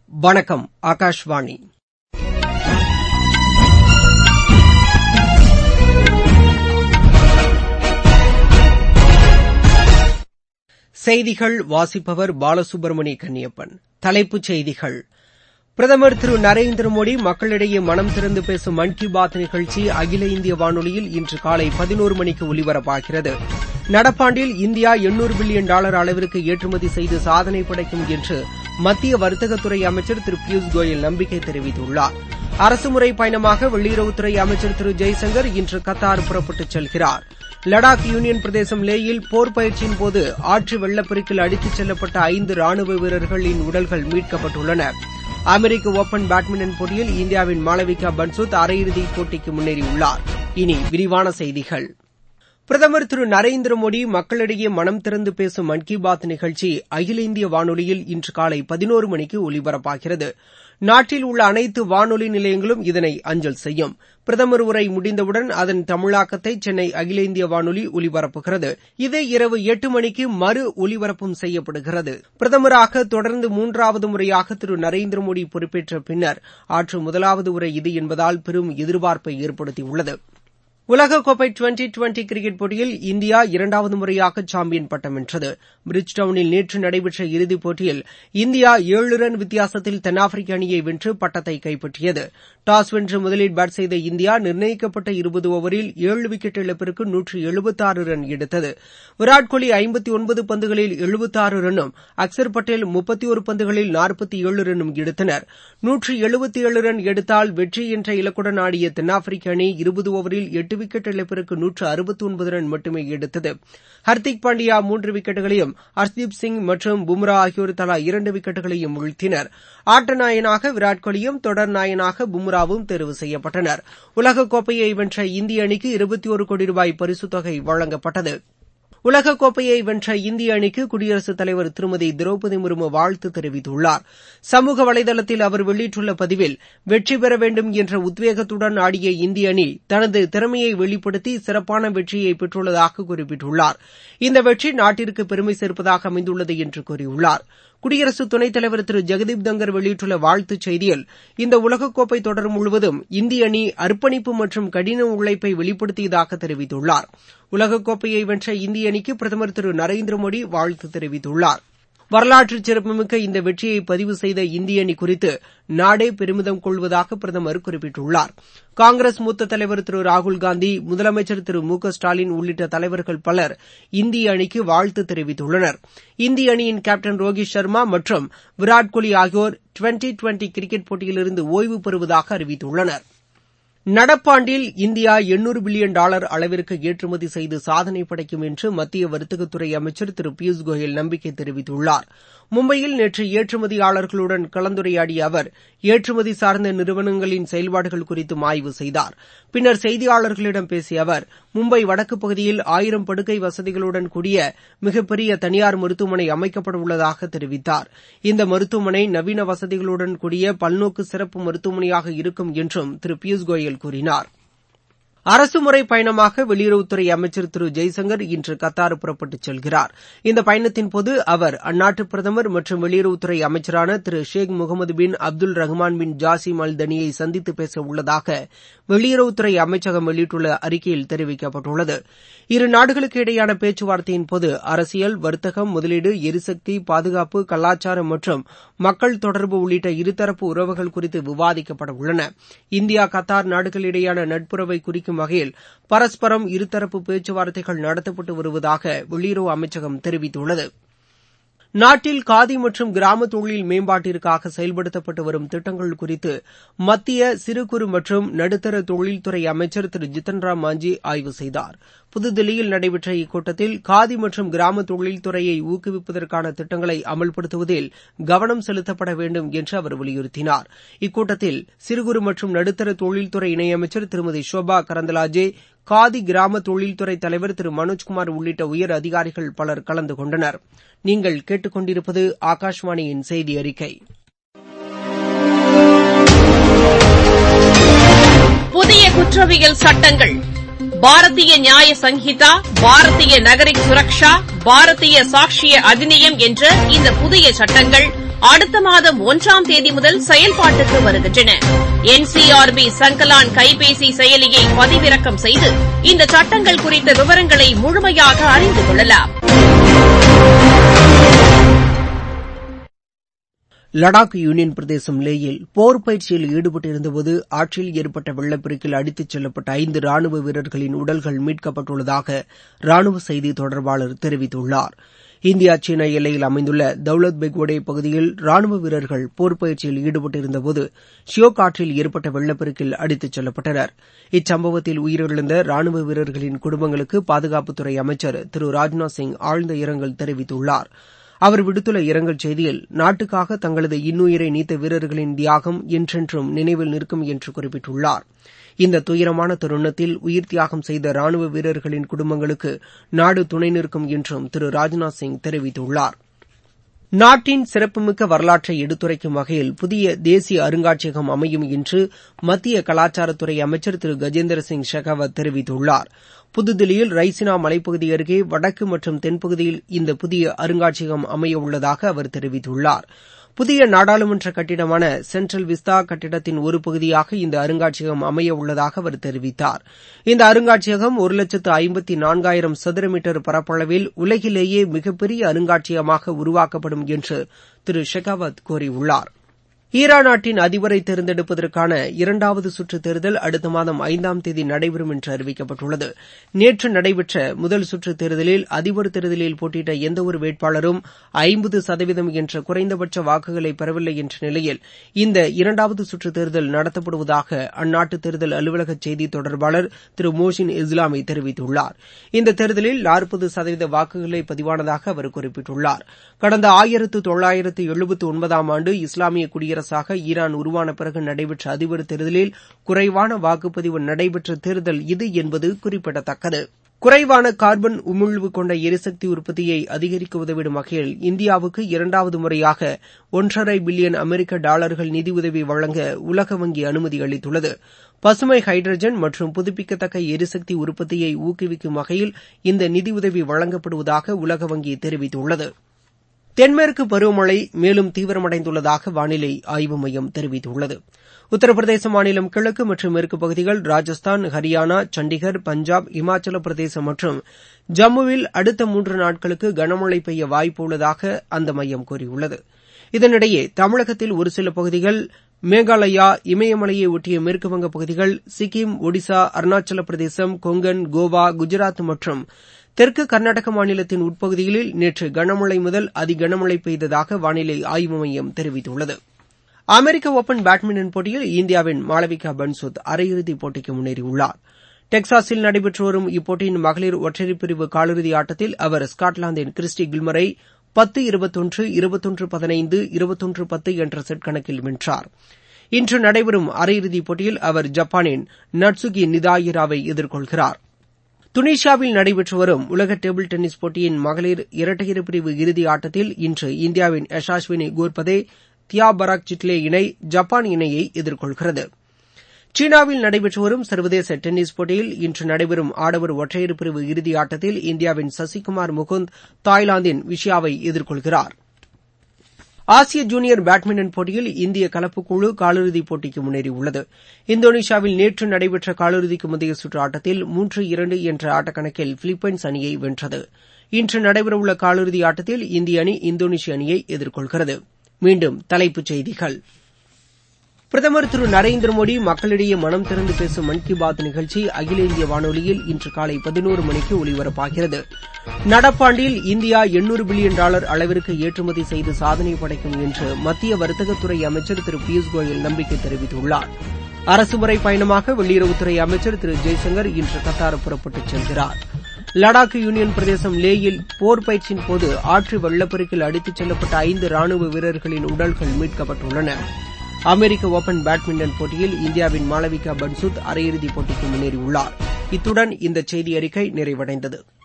வணக்கம் ஆகாஷ்வாணி செய்திகள் வாசிப்பவர் பாலசுப்ரமணிய கன்னியப்பன் தலைப்புச் செய்திகள் பிரதமர் திரு நரேந்திர மோடி மக்களிடையே மனம் திறந்து பேசும் மன் கி பாத் நிகழ்ச்சி அகில இந்திய வானொலியில் இன்று காலை பதினோரு மணிக்கு ஒலிபரப்பாகிறது நடப்பாண்டில் இந்தியா எண்ணூறு பில்லியன் டாலர் அளவிற்கு ஏற்றுமதி செய்து சாதனை படைக்கும் என்று மத்திய வர்த்தகத்துறை அமைச்சர் திரு பியூஷ் கோயல் நம்பிக்கை தெரிவித்துள்ளார் அரசுமுறை பயணமாக வெளியுறவுத்துறை அமைச்சர் திரு ஜெய்சங்கர் இன்று கத்தார் புறப்பட்டுச் செல்கிறார் லடாக் யூனியன் பிரதேசம் லேயில் போர் பயிற்சியின்போது ஆற்று வெள்ளப்பெருக்கில் அடித்துச் செல்லப்பட்ட ஐந்து ராணுவ வீரர்களின் உடல்கள் மீட்கப்பட்டுள்ளன அமெரிக்க ஒபன் பேட்மிண்டன் போட்டியில் இந்தியாவின் மாளவிகா பன்சுத் அரையிறுதிப் போட்டிக்கு முன்னேறியுள்ளார் இனி விரிவான செய்திகள் பிரதமர் திரு நரேந்திர மோடி மக்களிடையே மனம் திறந்து பேசும் மன் கி பாத் நிகழ்ச்சி அகில இந்திய வானொலியில் இன்று காலை பதினோரு மணிக்கு ஒலிபரப்பாகிறது நாட்டில் உள்ள அனைத்து வானொலி நிலையங்களும் இதனை அஞ்சல் செய்யும் பிரதமர் உரை முடிந்தவுடன் அதன் தமிழாக்கத்தை சென்னை அகில இந்திய வானொலி ஒலிபரப்புகிறது இது இரவு எட்டு மணிக்கு மறு ஒலிபரப்பும் செய்யப்படுகிறது பிரதமராக தொடர்ந்து மூன்றாவது முறையாக திரு நரேந்திர மோடி பொறுப்பேற்ற பின்னர் ஆற்றும் முதலாவது உரை இது என்பதால் பெரும் எதிர்பார்ப்பை ஏற்படுத்தியுள்ளது உலகக்கோப்பை டுவெண்டி டுவெண்டி கிரிக்கெட் போட்டியில் இந்தியா இரண்டாவது முறையாக சாம்பியன் பட்டம் வென்றது பிரிட்ஜ்டவுனில் நேற்று நடைபெற்ற இறுதிப் போட்டியில் இந்தியா ஏழு ரன் வித்தியாசத்தில் தென்னாப்பிரிக்க அணியை வென்று பட்டத்தை கைப்பற்றியது டாஸ் வென்று முதலில் பேட் செய்த இந்தியா நிர்ணயிக்கப்பட்ட இருபது ஓவரில் ஏழு விக்கெட் இழப்பிற்கு நூற்று எழுபத்தாறு ரன் எடுத்தது விராட் கோலி ஐம்பத்தி ஒன்பது பந்துகளில் எழுபத்தாறு ரன்னும் அக்சர் பட்டேல் முப்பத்தி ஒரு பந்துகளில் நாற்பத்தி ஏழு ரன்னும் எடுத்தனர் நூற்று எழுபத்தி ஏழு ரன் எடுத்தால் வெற்றி என்ற இலக்குடன் ஆடிய தென்னாப்பிரிக்க அணி இருபது ஓவரில் எட்டு விக்கெட் இழப்பிற்கு நூற்று அறுபத்தி ஒன்பது ரன் மட்டுமே எடுத்தது ஹர்திக் பாண்டியா மூன்று விக்கெட்டுகளையும் ஹர்ஷ்தீப் சிங் மற்றும் பும்ரா ஆகியோர் தலா இரண்டு விக்கெட்டுகளையும் வீழ்த்தினர் ஆட்ட நாயனாக விராட் கோலியும் தொடர் நாயனாக பும்ராவும் தேர்வு செய்யப்பட்டனர் உலகக்கோப்பையை வென்ற இந்திய அணிக்கு இருபத்தி ஒரு கோடி ரூபாய் பரிசுத் தொகை வழங்கப்பட்டது உலகக்கோப்பையை வென்ற இந்திய அணிக்கு குடியரசுத் தலைவர் திருமதி திரௌபதி முர்மு வாழ்த்து தெரிவித்துள்ளார் சமூக வலைதளத்தில் அவர் வெளியிட்டுள்ள பதிவில் வெற்றி பெற வேண்டும் என்ற உத்வேகத்துடன் ஆடிய இந்திய அணி தனது திறமையை வெளிப்படுத்தி சிறப்பான வெற்றியை பெற்றுள்ளதாக குறிப்பிட்டுள்ளார் இந்த வெற்றி நாட்டிற்கு பெருமை சேர்ப்பதாக அமைந்துள்ளது என்று கூறியுள்ளார் குடியரசு துணைத் தலைவர் திரு ஜெகதீப் தங்கர் வெளியிட்டுள்ள வாழ்த்துச் செய்தியில் இந்த உலகக்கோப்பை தொடர் முழுவதும் இந்திய அணி அர்ப்பணிப்பு மற்றும் கடின உழைப்பை வெளிப்படுத்தியதாக தெரிவித்துள்ளார் உலகக்கோப்பையை வென்ற இந்திய அணிக்கு பிரதமர் திரு நரேந்திர மோடி வாழ்த்து தெரிவித்துள்ளார் வரலாற்று சிறப்புமிக்க இந்த வெற்றியை பதிவு செய்த இந்திய அணி குறித்து நாடே பெருமிதம் கொள்வதாக பிரதமர் குறிப்பிட்டுள்ளார் காங்கிரஸ் மூத்த தலைவர் திரு ராகுல்காந்தி முதலமைச்சர் திரு மு க ஸ்டாலின் உள்ளிட்ட தலைவர்கள் பலர் இந்திய அணிக்கு வாழ்த்து தெரிவித்துள்ளனர் இந்திய அணியின் கேப்டன் ரோஹித் சர்மா மற்றும் விராட் கோலி ஆகியோர் டுவெண்டி டுவெண்டி கிரிக்கெட் போட்டியிலிருந்து ஓய்வு பெறுவதாக அறிவித்துள்ளனா் நடப்பாண்டில் இந்தியா எண்ணூறு பில்லியன் டாலர் அளவிற்கு ஏற்றுமதி செய்து சாதனை படைக்கும் என்று மத்திய வர்த்தகத்துறை அமைச்சர் திரு பியூஷ் கோயல் நம்பிக்கை தெரிவித்துள்ளார் மும்பையில் நேற்று ஏற்றுமதியாளர்களுடன் கலந்துரையாடிய அவர் ஏற்றுமதி சார்ந்த நிறுவனங்களின் செயல்பாடுகள் குறித்தும் ஆய்வு செய்தார் பின்னர் செய்தியாளர்களிடம் பேசிய அவர் மும்பை வடக்கு பகுதியில் ஆயிரம் படுக்கை வசதிகளுடன் கூடிய மிகப்பெரிய தனியார் மருத்துவமனை அமைக்கப்பட உள்ளதாக தெரிவித்தார் இந்த மருத்துவமனை நவீன வசதிகளுடன் கூடிய பல்நோக்கு சிறப்பு மருத்துவமனையாக இருக்கும் என்றும் திரு பியூஷ் கோயல் கூறினார் அரசுமுறை பயணமாக வெளியுறவுத்துறை அமைச்சர் திரு ஜெய்சங்கர் இன்று கத்தார் புறப்பட்டுச் செல்கிறார் இந்த பயணத்தின்போது அவர் அந்நாட்டு பிரதமர் மற்றும் வெளியுறவுத்துறை அமைச்சரான திரு Sheikh Mohammed bin Abdul Rahman bin Jassim Al தனியை சந்தித்து பேச உள்ளதாக வெளியுறவுத்துறை அமைச்சகம் வெளியிட்டுள்ள அறிக்கையில் தெரிவிக்கப்பட்டுள்ளது இரு நாடுகளுக்கு இடையேயான பேச்சுவார்த்தையின்போது அரசியல் வர்த்தகம் முதலீடு எரிசக்தி பாதுகாப்பு கலாச்சாரம் மற்றும் மக்கள் தொடர்பு உள்ளிட்ட இருதரப்பு உறவுகள் குறித்து விவாதிக்கப்பட உள்ளன இந்தியா கத்தார் நாடுகளிடையேயான நட்புறவை குறிக்கும் வகையில் பரஸ்பரம் இருதரப்பு பேச்சுவார்த்தைகள் நடத்தப்பட்டு வருவதாக வெளியுறவு அமைச்சகம் தெரிவித்துள்ளது நாட்டில் காதி மற்றும் கிராம தொழில் மேம்பாட்டிற்காக செயல்படுத்தப்பட்டு வரும் திட்டங்கள் குறித்து மத்திய சிறு குறு மற்றும் நடுத்தர தொழில்துறை அமைச்சர் திரு ஜித்தன் ராம் மாஞ்சி ஆய்வு செய்தார் புதுதில்லியில் நடைபெற்ற இக்கூட்டத்தில் காதி மற்றும் கிராம தொழில்துறையை ஊக்குவிப்பதற்கான திட்டங்களை அமல்படுத்துவதில் கவனம் செலுத்தப்பட வேண்டும் என்று அவர் வலியுறுத்தினார் இக்கூட்டத்தில் சிறு குறு மற்றும் நடுத்தர தொழில்துறை இணையமைச்சர் திருமதி ஷோபா கரந்தலாஜே காதி கிராம தொழில்துறை தலைவர் திரு மனோஜ்குமார் உள்ளிட்ட உயர் அதிகாரிகள் பலர் கலந்து கொண்டனர் நீங்கள் கேட்டுக்கொண்டிருப்பது ஆகாஷ்வாணியின் செய்தி அறிக்கை புதிய குற்றவியல் சட்டங்கள் பாரதிய நியாய சங்கீதா பாரதிய நகரிக் சுரக்ஷா பாரதிய சாட்சிய அதிநியம் என்ற இந்த புதிய சட்டங்கள் அடுத்த மாதம் ஒன்றாம் தேதி முதல் செயல்பாட்டுக்கு வருகின்றன என்சிஆர்பி சங்கலான் கைபேசி செயலியை பதிவிறக்கம் செய்து இந்த சட்டங்கள் குறித்த விவரங்களை முழுமையாக அறிந்து கொள்ளலாம் லடாக் யூனியன் பிரதேசம் லேயில் போர் பயிற்சியில் ஈடுபட்டிருந்தபோது ஆற்றில் ஏற்பட்ட வெள்ளப்பெருக்கில் அடித்துச் செல்லப்பட்ட ஐந்து ராணுவ வீரர்களின் உடல்கள் மீட்கப்பட்டுள்ளதாக ராணுவ செய்தி தொடர்பாளர் தெரிவித்துள்ளார் இந்தியா சீனா எல்லையில் அமைந்துள்ள தௌலத் பெக்வடே பகுதியில் ராணுவ வீரர்கள் போர் பயிற்சியில் ஈடுபட்டிருந்தபோது ஷியோக் ஆற்றில் ஏற்பட்ட வெள்ளப்பெருக்கில் அடித்துச் செல்லப்பட்டனர் இச்சம்பவத்தில் உயிரிழந்த ராணுவ வீரர்களின் குடும்பங்களுக்கு பாதுகாப்புத்துறை அமைச்சர் திரு ராஜ்நாத் சிங் ஆழ்ந்த இரங்கல் தெரிவித்துள்ளார் அவர் விடுத்துள்ள இரங்கல் செய்தியில் நாட்டுக்காக தங்களது இன்னுயிரை நீத்த வீரர்களின் தியாகம் என்றென்றும் நினைவில் நிற்கும் என்று குறிப்பிட்டுள்ளார் இந்த துயரமான தருணத்தில் உயிர் தியாகம் செய்த ராணுவ வீரர்களின் குடும்பங்களுக்கு நாடு துணை நிற்கும் என்றும் திரு ராஜ்நாத் சிங் தெரிவித்துள்ளார் நாட்டின் சிறப்புமிக்க வரலாற்றை எடுத்துரைக்கும் வகையில் புதிய தேசிய அருங்காட்சியகம் அமையும் என்று மத்திய கலாச்சாரத்துறை அமைச்சர் திரு கஜேந்திர சிங் ஷெகாவத் தெரிவித்துள்ளார் புதுதில்லியில் ரைசினா மலைப்பகுதி அருகே வடக்கு மற்றும் தென்பகுதியில் இந்த புதிய அருங்காட்சியகம் அமைய உள்ளதாக அவர் தெரிவித்துள்ளார் புதிய நாடாளுமன்ற கட்டிடமான சென்ட்ரல் விஸ்தா கட்டிடத்தின் ஒரு பகுதியாக இந்த அருங்காட்சியகம் அமைய உள்ளதாக அவர் தெரிவித்தார் இந்த அருங்காட்சியகம் ஒரு லட்சத்து ஐம்பத்தி நான்காயிரம் சதுர மீட்டர் பரப்பளவில் உலகிலேயே மிகப்பெரிய அருங்காட்சியகமாக உருவாக்கப்படும் என்று திரு ஷெகாவத் கூறியுள்ளார் ஈரான் நாட்டின் அதிபரை தேர்ந்தெடுப்பதற்கான இரண்டாவது சுற்று தேர்தல் அடுத்த மாதம் ஐந்தாம் தேதி நடைபெறும் என்று அறிவிக்கப்பட்டுள்ளது நேற்று நடைபெற்ற முதல் சுற்று தேர்தலில் அதிபர் தேர்தலில் போட்டியிட்ட எந்தவொரு வேட்பாளரும் ஐம்பது சதவீதம் என்ற குறைந்தபட்ச வாக்குகளை பெறவில்லை என்ற நிலையில் இந்த இரண்டாவது சுற்று தேர்தல் நடத்தப்படுவதாக அந்நாட்டு தேர்தல் அலுவலக செய்தி தொடர்பாளர் திரு மோஷின் இஸ்லாமி தெரிவித்துள்ளார் இந்த தேர்தலில் நாற்பது சதவீத வாக்குகளே பதிவானதாக அவர் குறிப்பிட்டுள்ளார் கடந்த ஆயிரத்து தொள்ளாயிரத்து எழுபத்து ஒன்பதாம் ஆண்டு இஸ்லாமிய குடியரசாக ஈரான் உருவான பிறகு நடைபெற்ற அதிபர் தேர்தலில் குறைவான வாக்குப்பதிவு நடைபெற்ற தேர்தல் இது என்பது குறிப்பிடத்தக்கது குறைவான கார்பன் உமிழ்வு கொண்ட எரிசக்தி உற்பத்தியை அதிகரிக்க உதவிடும் வகையில் இந்தியாவுக்கு இரண்டாவது முறையாக ஒன்றரை பில்லியன் அமெரிக்க டாலர்கள் நிதியுதவி வழங்க உலக வங்கி அனுமதி அளித்துள்ளது பசுமை ஹைட்ரஜன் மற்றும் புதுப்பிக்கத்தக்க எரிசக்தி உற்பத்தியை ஊக்குவிக்கும் வகையில் இந்த நிதியுதவி வழங்கப்படுவதாக உலக வங்கி தெரிவித்துள்ளது தென்மேற்கு பருவமழை மேலும் தீவிரமடைந்துள்ளதாக வானிலை ஆய்வு மையம் தெரிவித்துள்ளது உத்தரப்பிரதேச மாநிலம் கிழக்கு மற்றும் மேற்கு பகுதிகள் ராஜஸ்தான் ஹரியானா சண்டிகர் பஞ்சாப் இமாச்சல பிரதேசம் மற்றும் ஜம்முவில் அடுத்த மூன்று நாட்களுக்கு கனமழை பெய்ய வாய்ப்பு உள்ளதாக அந்த மையம் கூறியுள்ளது இதனிடையே தமிழகத்தில் ஒரு சில பகுதிகள் மேகாலயா இமயமலையை ஒட்டிய மேற்குவங்க பகுதிகள் சிக்கிம் ஒடிசா அருணாச்சல பிரதேசம் கொங்கன் கோவா குஜராத் மற்றும் தெற்கு கர்நாடக மாநிலத்தின் உட்பகுதிகளில் நேற்று கனமழை முதல் அதி கனமழை பெய்ததாக வானிலை ஆய்வு மையம் தெரிவித்துள்ளது அமெரிக்க ஒபன் பேட்மிண்டன் போட்டியில் இந்தியாவின் மாளவிகா பன்சுத் அரையிறுதிப் போட்டிக்கு முன்னேறியுள்ளார் டெக்சாஸில் நடைபெற்று வரும் இப்போட்டியின் மகளிர் ஒற்றையர் பிரிவு காலிறுதி ஆட்டத்தில் அவர் ஸ்காட்லாந்தின் கிறிஸ்டி கில்மரை பத்து இருபத்தொன்று இருபத்தொன்று பதினைந்து இருபத்தொன்று பத்து என்ற செட் கணக்கில் வென்றார் இன்று நடைபெறும் அரையிறுதிப் போட்டியில் அவர் ஜப்பானின் நட்சுகி நிதாயிராவை எதிர்கொள்கிறார் துனிஷியாவில் நடைபெற்று வரும் உலக டேபிள் டென்னிஸ் போட்டியின் மகளிர் இரட்டையர் பிரிவு இறுதி ஆட்டத்தில் இன்று இந்தியாவின் யஷாஸ்வினி கோர்பதே தியா பராக் சிட்லே இணை ஜப்பான் இணையை எதிர்கொள்கிறது சீனாவில் நடைபெற்று வரும் சர்வதேச டென்னிஸ் போட்டியில் இன்று நடைபெறும் ஆடவர் ஒற்றையர் பிரிவு இறுதி ஆட்டத்தில் இந்தியாவின் சசிகுமார் முகுந்த் தாய்லாந்தின் விஷயாவை எதிர்கொள்கிறார் ஆசிய ஜூனியர் பேட்மிண்டன் போட்டியில் இந்திய கலப்புக்குழு காலிறுதிப் போட்டிக்கு முன்னேறியுள்ளது இந்தோனேஷியாவில் நேற்று நடைபெற்ற காலிறுதிக்கு முந்தைய சுற்று ஆட்டத்தில் மூன்று இரண்டு என்ற ஆட்டக்கணக்கில் பிலிப்பைன்ஸ் அணியை வென்றது இன்று நடைபெறவுள்ள காலிறுதி ஆட்டத்தில் இந்திய அணி இந்தோனேஷிய அணியை எதிர்கொள்கிறது மீண்டும் தலைப்புச் செய்திகள் பிரதமர் திரு நரேந்திர மோடி மக்களிடையே மனம் திறந்து பேசும் மன் கி பாத் நிகழ்ச்சி அகில இந்திய வானொலியில் இன்று காலை பதினோரு மணிக்கு ஒலிபரப்பாகிறது நடப்பாண்டில் இந்தியா எண்ணூறு பில்லியன் டாலர் அளவிற்கு ஏற்றுமதி செய்து சாதனை படைக்கும் என்று மத்திய வர்த்தகத்துறை அமைச்சர் திரு பியூஷ் கோயல் நம்பிக்கை தெரிவித்துள்ளார் அரசுமுறை பயணமாக வெளியுறவுத்துறை அமைச்சர் திரு ஜெய்சங்கர் இன்று கத்தார் புறப்பட்டுச் செல்கிறார் லடாக் யூனியன் பிரதேசம் லேயில் போர் பயிற்சியின் போது ஆற்று வெள்ளப்பெருக்கில் அடித்துச் செல்லப்பட்ட ஐந்து ராணுவ வீரர்களின் உடல்கள் மீட்கப்பட்டுள்ளன அமெரிக்க ஒபன் பேட்மிண்டன் போட்டியில் இந்தியாவின் மாளவிகா பன்சுத் அரையிறுதிப் போட்டிக்கு முன்னேறியுள்ளார் இத்துடன் இந்த செய்தி அறிக்கை நிறைவடைந்தது